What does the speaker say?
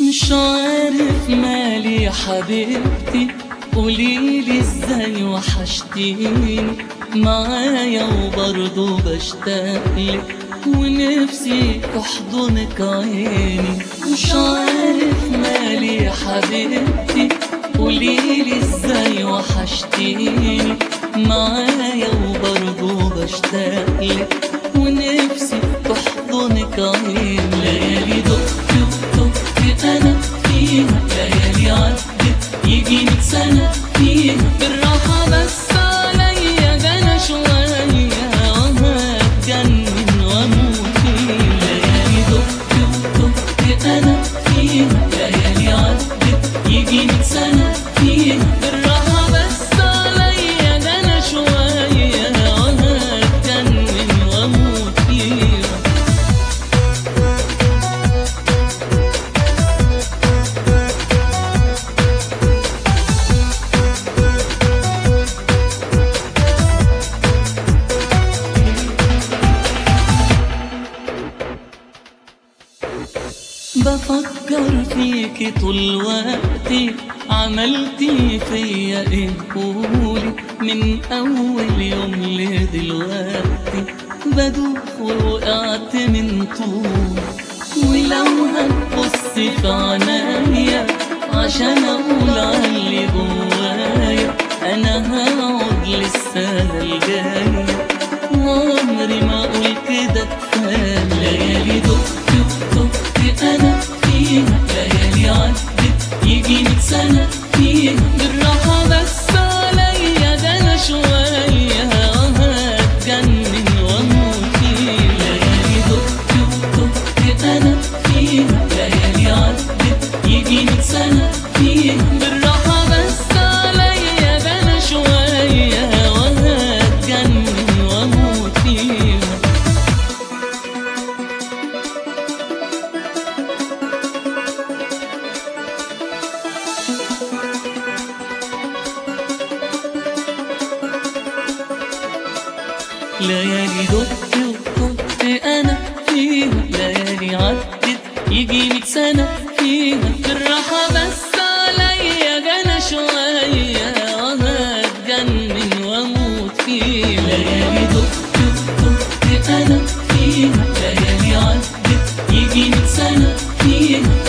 مش عارف مالي يا حبيبتي قوليلي ازاي وحشتيني معايا وبرضه بشتاقلك ونفسي تحضنك عيني مش عارف مالي يا حبيبتي قوليلي ازاي وحشتيني معايا وبرضه بشتاقلك ونفسي تحضنك عيني ليالي دقت ودقت انا فيها ليالي عدت يجي ميت سنة فيها بالراحة بس عليا ده انا شوية وهتجنن واموت فيها ليالي دقت ودقت انا فيها ليالي عدت يجي ميت سنة فيها بالراحة بس عليا ده انا شوية وهتجنن واموت فيها بفكر فيكي طول وقتي عملتي فيا ايه قولي من اول يوم لدلوقتي بدوخ ووقعت من طول ولو هتبصي في عنايا عشان اقول عاللي جوايا انا هقعد للسنة الجاية وعمري ما اقول كده كفاية ليالي دقت ودقت انا فيها ليالي عدت يجي ميت سنة فيها بالراحة بس عليا ده انا شوية هتجنن واموت فيها ليالي دقت ودقت انا فيها ليالي عدت يجي ميت سنة فيها بالراحة بس عليا ده انا شوية وهتجنن واموت فيها ليالي دقت ودقت انا فيها ليالي عدت يجي ميت سنة فيها بالراحة بس عليا جنى شوية وهتجنن واموت فيها ليالي دقت ودقت انا فيها ليالي عدت يجي ميت سنة فيها